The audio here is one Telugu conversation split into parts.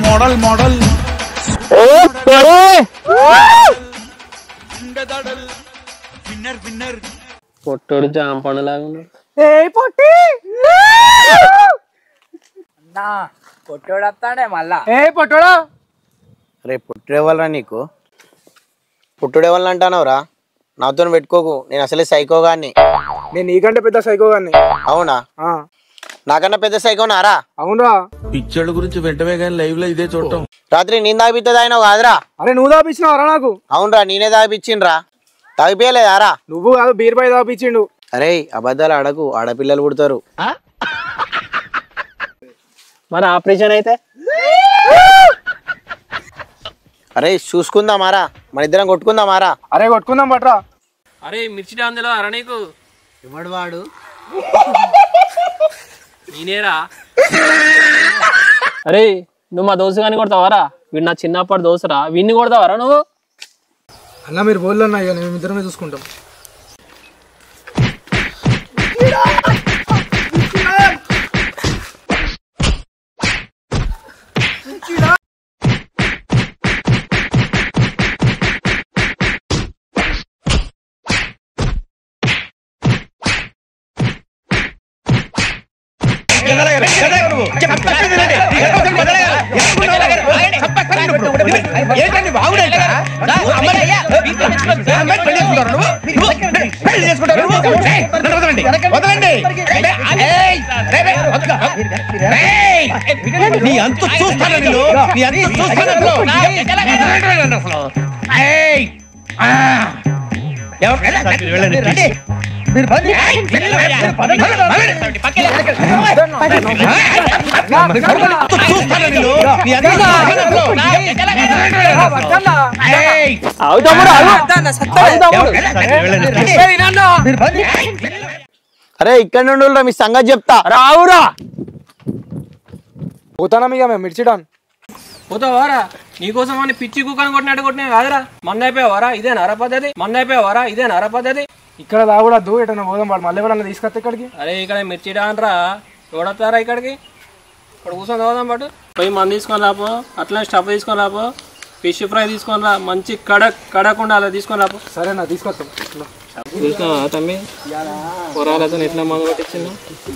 మోడల్ మోడల్ విన్నర్ విన్నర్ పొట్టోడు జామ పండులాగా ఉన్నాడు కొట్టోడు వస్తాడే మళ్ళా రే పుట్టుడేవాళ్ళరా నీకు పుట్టుడేవాళ్ళు అంటానవరా నాతో పెట్టుకోకు నేను అసలే సైకోగాన్ని నేను నీకంటే పెద్ద సైకో గాని అవునా నాకన్నా పెద్ద సైకోనారా అవునరా పిక్చర్ల గురించి వెంటనే కానీ లైవ్ లో ఇదే చూడటం రాత్రి నేను తాగిపిస్తుంది ఆయన కాదురా అరే నువ్వు దాపించినావరా నాకు అవునరా నేనే తాగిపించిండ్రా తాగిపోయలేదారా నువ్వు కాదు బీర్ పై దాపించిండు అరే అబద్ధాలు అడగు ఆడపిల్లలు పుడతారు మరి ఆపరేషన్ అయితే అరే చూసుకుందామారా మన ఇద్దరం కొట్టుకుందామారా అరే కొట్టుకుందాం పట్రా అరే మిర్చి డాందులో అర నీకు ఎవడు వాడు నేనేరా అరే నువ్వు మా దోశ కానీ కొడతావారా వీడు నా చిన్నప్పటి దోశరా వీడిని కొడతావారా నువ్వు అన్న మీరు బోళ్ళు అన్న ఇక మేము ఇద్దరమే చూసుకుంటాం నీ అంత చూస్తాను నేను నీ అంత చూస్తాను ఏయ్! ఆ! ఎవరు- వెళ్ళండి, వెళ్ళండి. మీరు పదండి. చూస్తాను నేను నీ అంత చూస్తాను ఏయ్! ఆగు తమ్ముడు ఆగు. ఆగు తమ్ముడు. అరే ఇక్కడ నుండి మీ సంగతి చెప్తా రావురా పోతానా ఇక మేము మిర్చి డాన్ పోతావారా నీకోసం అని పిచ్చి కుక్కని కొట్టినట్టు కొట్టినా కాదురా మంద అయిపోయావారా ఇదే నర పద్ధతి మంద అయిపోయావారా ఇదే నర పద్ధతి ఇక్కడ తాగూడద్దు ఎటన్నా పోదాం వాడు మళ్ళీ ఎవరన్నా తీసుకొస్తే ఇక్కడికి అరే ఇక్కడ మిర్చి డాన్రా చూడతారా ఇక్కడికి ఇక్కడ కూర్చొని తాగుదాం పాటు పోయి మంది తీసుకొని రాపో అట్లా స్టఫ్ తీసుకొని రాపో ఫిష్ ఫ్రై తీసుకొని రా మంచి కడక్ కడక్ ఉండాలి తీసుకొని రాపో సరేనా తీసుకొస్తాం చూసినావా తమ్మి పొరాలతో ఎట్లా మందు పట్టించిందో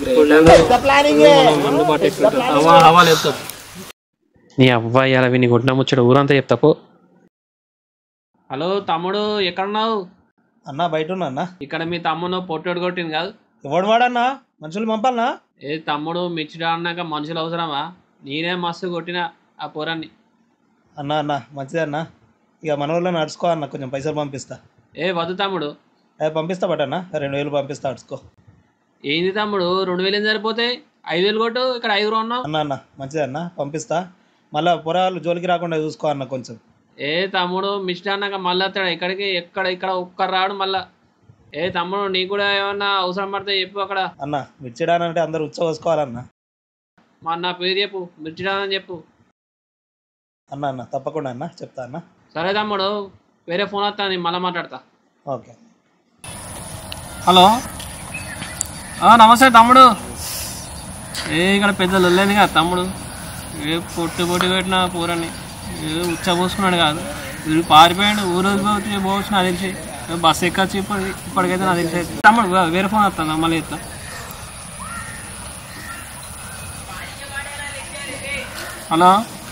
మందు పట్టించుకుంటా హవా హవా లేపుతా నీ అవ్వాయి అలా విని కొట్టిన ముచ్చడు ఊరంతా చెప్తా పో హలో తమ్ముడు ఎక్కడున్నావు అన్న బయట ఉన్నా అన్న ఇక్కడ మీ తమ్ముడు పొట్టోడు కొట్టింది కాదు ఎవడు వాడన్నా మనుషులు పంపాలనా ఏ తమ్ముడు మిర్చిడా అన్నాక మనుషులు అవసరమా నేనే మస్తు కొట్టిన ఆ పొరాన్ని అన్న అన్న మంచిదే అన్న ఇక మన ఊళ్ళో నడుచుకో అన్న కొంచెం పైసలు పంపిస్తా ఏ వద్దు తమ్ముడు ఏ పంపిస్తా బట్ అన్న రెండు వేలు పంపిస్తా నడుచుకో ఏంది తమ్ముడు రెండు వేలు ఏం సరిపోతాయి ఐదు వేలు కొట్టు ఇక్కడ ఐదు ఉన్నావు అన్న అన్న మంచిదే అన్న పంపిస్తా మళ్ళా పొరాలు జోలికి రాకుండా చూసుకో అన్న కొంచెం ఏ తమ్ముడు మిస్టర్ అన్నాక మళ్ళీ వస్తాడు ఇక్కడికి ఎక్కడ ఇక్కడ ఒక్కరు రాడు మళ్ళా ఏ తమ్ముడు నీకు కూడా ఏమన్నా అవసరం పడితే చెప్పు అక్కడ అన్న మిర్చిడానంటే అందరూ ఉత్సవ వేసుకోవాలన్న మా నా పేరు చెప్పు మిర్చిడా అని చెప్పు అన్న అన్న తప్పకుండా అన్న చెప్తా అన్న సరే తమ్ముడు వేరే ఫోన్ వస్తా నేను మళ్ళీ మాట్లాడతా ఓకే హలో నమస్తే తమ్ముడు ఏ ఇక్కడ పెద్ద లొల్లేని కదా తమ్ముడు ఏ పొట్టు పొట్టి పెట్టిన పూరని ఏ ఉచ్చ పోసుకున్నాడు కాదు వీడు పారిపోయాడు ఊరు వచ్చి పోవచ్చు నాకు తెలిసి ఏ బస్సు ఎక్కొచ్చి ఇప్పటి ఇప్పటికైతే నాకు తెలిసి తమ్ముడు వే- వేరే ఫోన్ వస్తాను మళ్ళీ ఇస్తా హలో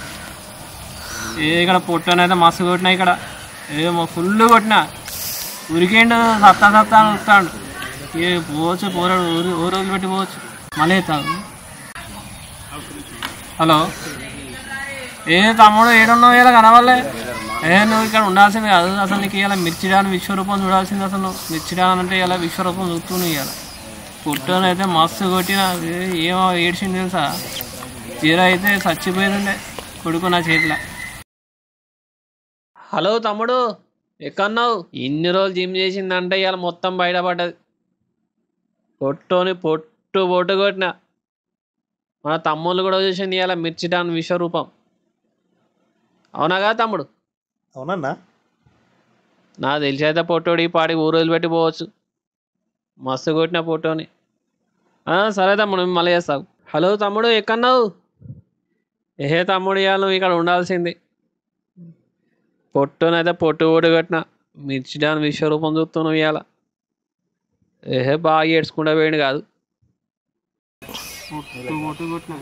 ఏ ఇక్కడ పొట్టనైతే మస్తు కొట్టినా ఇక్కడ ఏ ఫుల్ కొట్టినా ఉరికేండు సత్తా సత్తా అని వస్తాడు ఏ పోవచ్చు పోరాడు ఊరు ఓ రోజులు పెట్టి పోవచ్చు మళ్ళీ ఎత్తాను హలో ఏ తమ్ముడు ఏడున్నావు ఇలా కనవాలే ఏ నువ్వు ఇక్కడ ఉండాల్సింది కాదు అసలు నీకు ఇలా మిర్చిడాని విశ్వరూపం చూడాల్సింది అసలు నువ్వు మిర్చిడాన్ అంటే ఇలా విశ్వరూపం చూస్తూ నువ్వు ఇవాళ పుట్టను అయితే మస్తు కొట్టిన ఏ, ఏమో ఏడ్చింది తెలుసా తీరా అయితే చచ్చిపోయేది ఉండే కొడుకు నా చేతిలో హలో తమ్ముడు ఎక్కన్నావు ఇన్ని రోజులు జిమ్ చేసిందంటే ఇవాళ మొత్తం బయటపడ్డది పొట్టుని పొట్టు పొట్టు కొట్టిన మన తమ్ముళ్ళు కూడా చూసింది ఇవాళ మిర్చిటాన్ విశ్వరూపం అవునాగా తమ్ముడు అవునన్నా నాకు తెలిసి అయితే పొట్టోడు ఈ పాడి ఊరు వదిలిపెట్టి పోవచ్చు మస్తు కొట్టిన పొట్టోని ఆ, సరే తమ్ముడు మళ్ళీ చేస్తావు హలో తమ్ముడు ఎక్కన్నావు ఏ తమ్ముడు ఇవాళ నువ్వు ఇక్కడ ఉండాల్సింది పొట్టునైతే పొట్టు ఓడి కట్టిన మిర్చి దాని విశ్వరూపం చూస్తున్నావు ఇవాళ ఏహే బాగా ఏడ్చుకుంటా పోయింది కాదు పొట్టు పొట్టు కొట్టిన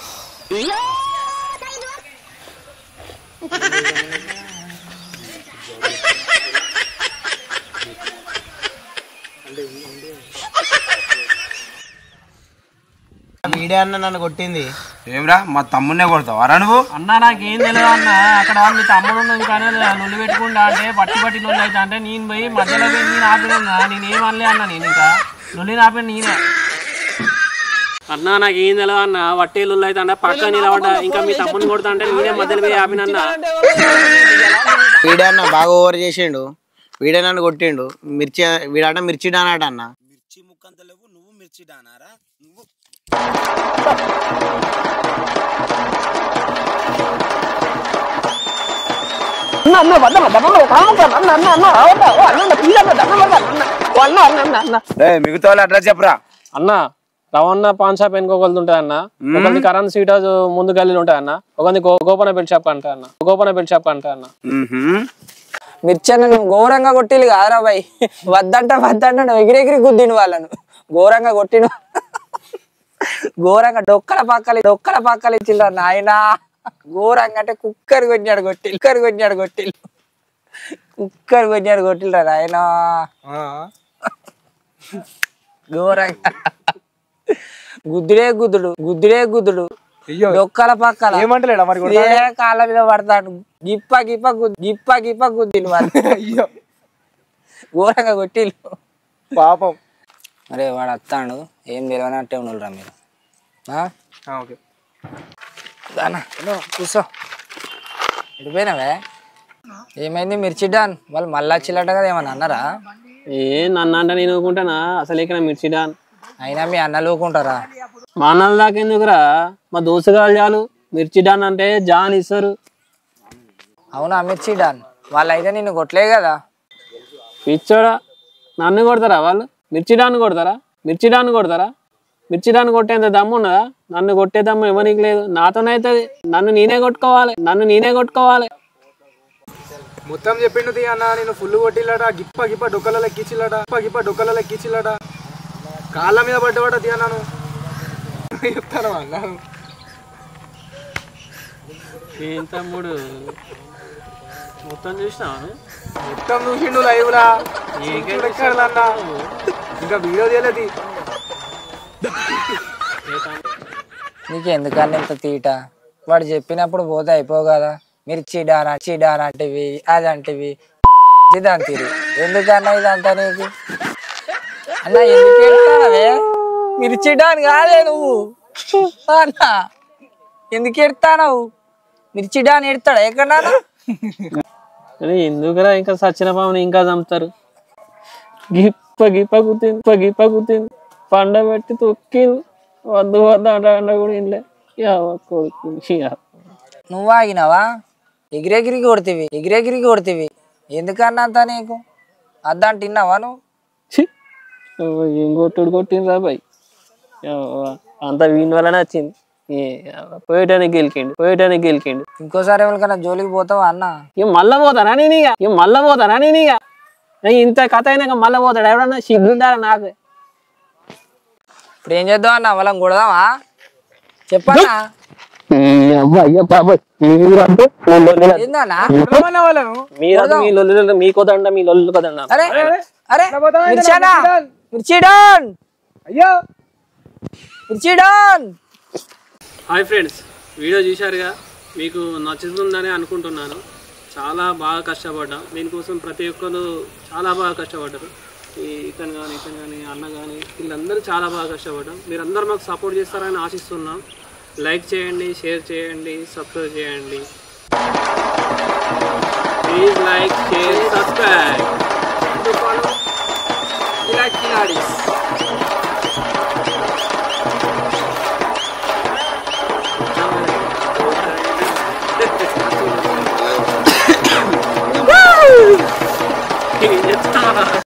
మీడియా అన్న నన్ను కొట్టింది ఏమ్రా మా తమ్మున్నే కొడతావా నువ్వు అన్న నాకేం తెలియదు అన్న అక్కడ మీ తమ్ముడు ఉన్నది కానీ నుల్లి పెట్టుకుంటా అంటే పట్టి పట్టి నుల్లి అయితే అంటే నేను పోయి మధ్యలో పోయి నేను ఆపినా నేను ఏం అనలే అన్న నేను ఇంకా నుల్లి ఆపిన నేనే అన్న నాకు ఏం తెలియదు అన్న వట్టి నుల్లి అయితే అంటే పక్క నిలబడ్డా ఇంకా మీ తమ్ముని కొడతా అంటే నేనే మధ్యలో పోయి ఆపిన అన్న వీడే అన్న బాగా ఓవర్ చేసిండు వీడే నన్ను కొట్టిండు మిర్చి వీడాట మిర్చి డానాట అన్న మిర్చి ముక్కంత లేవు నువ్వు మిర్చి డానారా నువ్వు మిగతా వాళ్ళు అడ్రస్ చెప్పరా అన్న రవణ పాన్ షాప్ ఎన్నుకోగలుగుతూ ఉంటుంది అన్న ఒకరిది కరెంట్ సీట్ హౌస్ ముందు గల్లీలు ఉంటుంది అన్న ఒకరిది గో- గోపన బెల్ షాప్ అంట అన్న గోపన బెల్ షాప్ అంట అన్న మిర్చన్న నువ్వు ఘోరంగా కొట్టిలు కాదురా బాయ్ వద్దంట వద్దంట నువ్వు ఎగిరెగిరి గుద్దిను వాళ్ళను ఘోరంగా కొట్టిను ఘోరంగా డొక్కల పక్కలు డొక్కల పక్కలు ఇచ్చిండ్రు నాయనా ఘోరంగా అంటే కుక్కర్ కొట్టినాడు కొట్టిల్ కుక్కర్ కొట్టినాడు కొట్టిల్ కుక్కర్ కొట్టినాడు కొట్టిల్రా నాయనా ఘోరంగా గుద్దుడే గుద్దుడు గుద్దుడే గుద్దుడు డొక్కల పక్కల ఏమంటలేడా మరి కొడతా? ఏ కాళ్ళ మీద పడతాడు గిప్ప గిప్ప గుద్ది గిప్ప గిప్ప గుద్దిలు వాళ్ళు అయ్యో ఘోరంగా కొట్టిల్లు పాపం అరే వాడు వస్తాడు ఏం తెలియనట్టే ఉండరా మీరు ఆ? ఆ, ఓకే దానా హలో, కూర్చో ఎడిపోయినావే ఏమైంది మిర్చి డాన్ వాళ్ళు మళ్ళీ వచ్చిల్లట కదా ఏమన్నా అన్నారా ఏ నన్ను అంటే నేను ఊరుకుంటానా అసలు ఇక్కడ మిర్చి డాన్ అయినా మీ అన్నలు ఊకుంటారా మా అన్నల దాకా ఎందుకురా మా దోసుగాలు చాలు మిర్చి డాన్ అంటే జాన్ ఇస్తారు అవునా మిర్చి డాన్ వాళ్ళు అయితే నిన్ను కొట్టలే కదా పిచ్చోడా నన్ను కొడతారా వాళ్ళు మిర్చి డాన్ కొడతారా మిర్చి డాన్ కొడతారా మిర్చి డాన్ కొట్టేంత దమ్ము ఉన్నదా నన్ను కొట్టే దమ్ము ఎవరికి లేదు నాతోనైతుంది నన్ను నేనే కొట్టుకోవాలి నన్ను నేనే కొట్టుకోవాలి మొత్తం చెప్పిండు తీ అన్న నేను ఫుల్ కొట్టిల్లట గిప్ప గిప్ప డొక్కల ఎక్కిచ్చిల్లట గిప్ప గిప్ప డొక్కల ఎక్కిచ్చిల్లట కాళ్ళ మీద పడ్డవాట తీ అన్నాను చెప్తాను అన్న ఏం తమ్ముడు మొత్తం చూసినావు మొత్తం చూసిండు లైవ్ లా అన్న ఇంకా వీడియో తీయలేదు నీకు ఎందుకన్నా ఇంత తీట వాడు చెప్పినప్పుడు పోతే అయిపోవు కదా మిర్చి డాన్ మిర్చి డాన్ అంటివి అది అంటివి ఇది అంటివి ఎందుకన్నా ఇదంతా నీకు అన్న ఎందుకు ఎడతావే మిర్చి డాన్ కాదే నువ్వు అన్న ఎందుకు ఎడతావు మిర్చి డాన్ ఎడతాడా ఎక్కడా అరే ఎందుకురా ఇంకా సచిన పాముని ఇంకా చంపుతారు గిప్ప గిప్ప గుర్తింది గిప్ప గిప్ప గుర్తింది పండ పెట్టి తొక్కింది వద్దు వద్దు అంట అంట కూడా ఇంలే యావ కొడుకు యావ. నువ్వు ఆగినావా ఎగిరెగిరి కొడుతీవి ఎగిరెగిరి కొడుతీవి ఎందుకన్నా అంత నీకు అద్దాం తిన్నావా నువ్వు ఛీ! ఓ, ఏం కొట్టుడు కొట్టిండ్రా బాయ్ యావ, అంత వీని వల్లనే వచ్చింది ఏ యావ, పోయేటానికి గెలికిండు పోయేటానికి గెలికిండు ఇంకోసారి ఎవరికైనా జోలికి పోతావా అన్న ఇక మళ్ళా పోతానా నేను ఇక ఇక మళ్ళా పోతానా నేను ఇక నేను ఇంత కథ అయినాక మళ్ళా పోతాడు ఎవడన్నా సిగ్గుంటారా నాకు ఇప్పుడు ఏం చేద్దాం అన్న వాళ్ళని కొడదామా చెప్పన్నా అయ్యా బాబాయ్ మీరంటే ఏందన్నా వాళ్ళను మీరంతా మీ లొల్లు మీ కొదండ మీ లొల్లు కొదండ అరే అరే మిర్చానా మిర్చిడాన్ అయ్యో మిర్చిడాన్ హాయ్ ఫ్రెండ్స్ వీడియో చూశారుగా మీకు నచ్చుతుందని అనుకుంటున్నాను చాలా బాగా కష్టపడ్డాం దీనికోసం ప్రతి ఒక్కరు చాలా బాగా కష్టపడ్డారు ఈ ఇతను కానీ ఇతను కానీ అన్న కానీ వీళ్ళందరూ చాలా బాగా కష్టపడ్డాం మీరందరూ మాకు సపోర్ట్ చేస్తారని ఆశిస్తున్నాం లైక్ చేయండి షేర్ చేయండి సబ్స్క్రైబ్ చేయండి ప్లీజ్ లైక్ షేర్ సబ్స్క్రైబ్ ఇలా కిలాడీస్